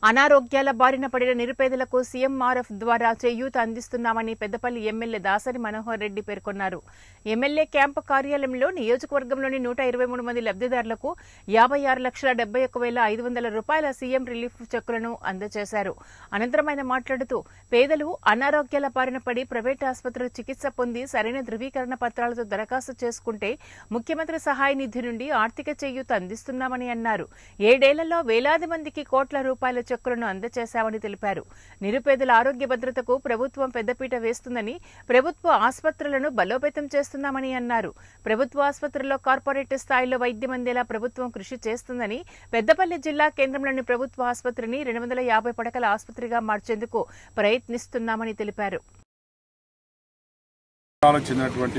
అనారోగ్యాల బారిన పడిన నిరుపేదలకు సీఎంఆర్ఎఫ్ ద్వారా చేయూత అందిస్తున్నామని పెద్దపల్లి ఎమ్మెల్యే దాసరి మనోహర్ రెడ్డి పేర్కొన్నారు ఎమ్మెల్యే క్యాంపు కార్యాలయంలో నియోజకవర్గంలోని నూట ఇరవై మూడు మంది లబ్దిదారులకు యాభై ఆరు లక్షల డెబ్బై ఒక్క వేల ఐదు వందల రూపాయల సీఎం రిలీఫ్ చెక్కులను అందజేశారు అనంతరం ఆయన మాట్లాడుతూ పేదలు అనారోగ్యాల బారిన పడి ప్రైవేట్ ఆసుపత్రులు చికిత్స పొంది సరైన ధృవీకరణ పత్రాలతో దరఖాస్తు చేసుకుంటే ముఖ్యమంత్రి సహాయ నిధి నుండి ఆర్థిక చేయూత అందిస్తున్నామని అన్నారు ఏడేళ్లలో వేలాది మందికి కోట్ల రూపాయల చెక్కులను అందజేశామని తెలిపారు నిరుపేదల ఆరోగ్య భద్రతకు ప్రభుత్వం పెద్దపీట వేస్తుందని ప్రభుత్వ ఆసుపత్రులను బలోపేతం చేస్తున్నామని అన్నారు ప్రభుత్వ ఆసుపత్రుల్లో కార్పొరేట్ స్థాయిలో వైద్యం అందేలా ప్రభుత్వం కృషి చేస్తుందని పెద్దపల్లి జిల్లా కేంద్రంలోని ప్రభుత్వ ఆసుపత్రిని రెండు వందల యాభై పడకల ఆసుపత్రిగా మార్చేందుకు ప్రయత్నిస్తున్నామని తెలిపారు జిల్లాలకు చెందినటువంటి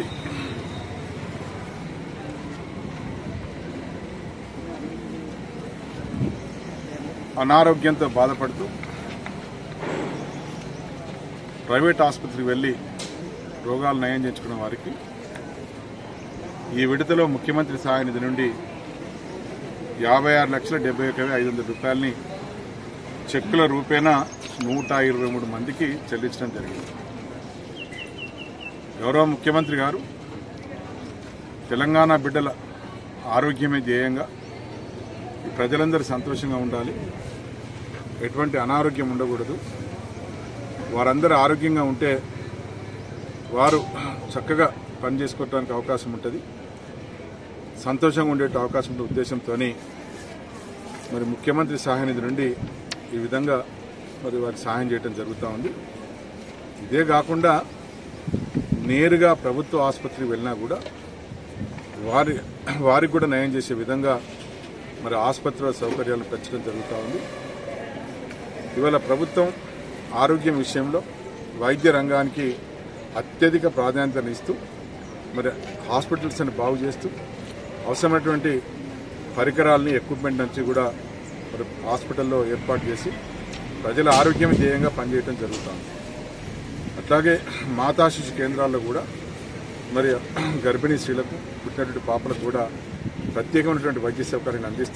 అనారోగ్యంతో బాధపడుతూ ప్రైవేట్ ఆసుపత్రికి వెళ్ళి రోగాలు నయం చేయించుకున్న వారికి ఈ విడతలో ముఖ్యమంత్రి సహాయ నిధి నుండి యాభై ఆరు లక్షల డెబ్బై ఒక ఐదు వందల రూపాయలని చెక్కుల రూపేణా నూట ఇరవై మూడు మందికి చెల్లించడం జరిగింది గౌరవ ముఖ్యమంత్రి గారు తెలంగాణ బిడ్డల ఆరోగ్యమే ధ్యేయంగా ఈ ప్రజలందరూ సంతోషంగా ఉండాలి ఎటువంటి అనారోగ్యం ఉండకూడదు వారందరూ ఆరోగ్యంగా ఉంటే వారు చక్కగా పనిచేసుకోవడానికి అవకాశం ఉంటుంది సంతోషంగా ఉండే అవకాశం ఉండే ఉద్దేశంతో మరి ముఖ్యమంత్రి సహాయ నిధి నుండి ఈ విధంగా మరి వారికి సహాయం చేయడం జరుగుతూ ఉంది ఇదే కాకుండా నేరుగా ప్రభుత్వ ఆసుపత్రికి వెళ్ళినా కూడా వారి వారికి కూడా నయం చేసే విధంగా మరి ఆసుపత్రుల సౌకర్యాలు పెంచడం జరుగుతూ ఉంది ఇవాళ ప్రభుత్వం ఆరోగ్యం విషయంలో వైద్య రంగానికి అత్యధిక ప్రాధాన్యతనిస్తూ మరి హాస్పిటల్స్ని బాగు చేస్తూ అవసరమైనటువంటి పరికరాలని ఎక్విప్మెంట్ నుంచి కూడా మరి హాస్పిటల్లో ఏర్పాటు చేసి ప్రజల ఆరోగ్యం ధ్యేయంగా పనిచేయడం జరుగుతుంది అట్లాగే మాతా శిశు కేంద్రాల్లో కూడా మరి గర్భిణీ స్త్రీలకు పుట్టినటువంటి పాపలకు కూడా ప్రత్యేకమైనటువంటి వైద్య సౌకర్యాన్ని అందిస్తూ